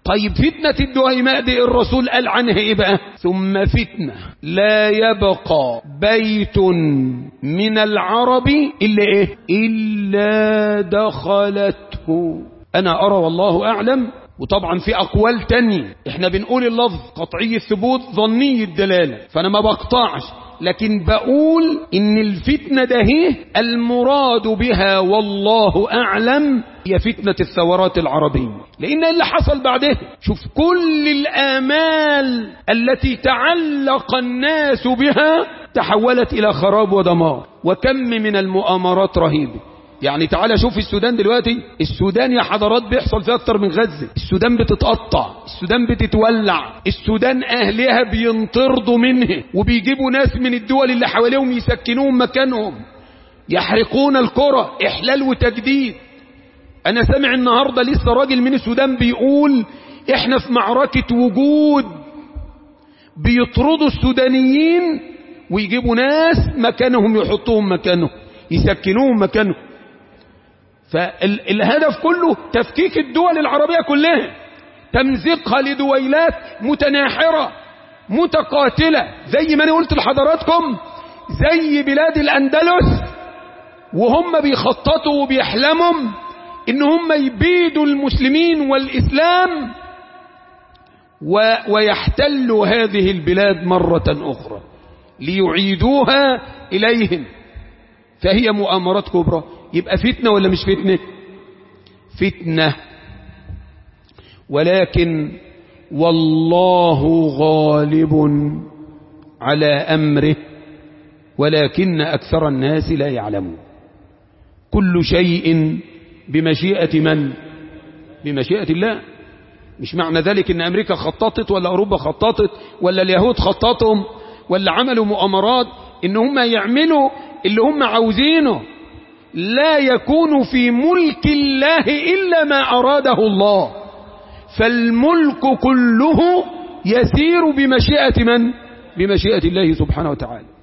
طيب فتنة الدهيماء دي الرسول قال عنها ايه بقى ثم فتنة لا يبقى بيت من العرب إلا ايه إلا دخلته أنا أرى والله أعلم وطبعا في أقوال تانية احنا بنقول اللفظ قطعي الثبوت ظني الدلالة فأنا ما بقطعش لكن بقول ان الفتنة ده هي المراد بها والله اعلم هي فتنة الثورات العربية لان اللي حصل بعدها شوف كل الامال التي تعلق الناس بها تحولت الى خراب ودمار وكم من المؤامرات رهيبة يعني تعالى شوف السودان دلوقتي السودان يا حضرات بيحصل فيها اكتر من غزة السودان بتتقطع السودان بتتولع السودان اهلها بينطردوا منه وبيجيبوا ناس من الدول اللي حواليهم يسكنوهم مكانهم يحرقون القرى احلال وتجديد انا سامع النهاردة لسه راجل من السودان بيقول احنا في معركة وجود بيطردوا السودانيين ويجيبوا ناس مكانهم يحطوهم مكانهم يسكنوهم مكانهم فالهدف كله تفكيك الدول العربية كلها تمزيقها لدويلات متناحرة متقاتلة زي ما انا قلت لحضراتكم زي بلاد الاندلس وهم بيخططوا وبيحلموا ان هم يبيدوا المسلمين والاسلام و ويحتلوا هذه البلاد مرة اخرى ليعيدوها اليهم فهي مؤامرات كبرى يبقى فتنة ولا مش فتنة فتنة ولكن والله غالب على أمره ولكن أكثر الناس لا يعلمون كل شيء بمشيئة من بمشيئة الله مش معنى ذلك ان امريكا خططت ولا اوروبا خططت ولا اليهود خططهم ولا عملوا مؤامرات ان هم يعملوا اللي هم عاوزينه لا يكون في ملك الله إلا ما أراده الله فالملك كله يسير بمشيئة من؟ بمشيئة الله سبحانه وتعالى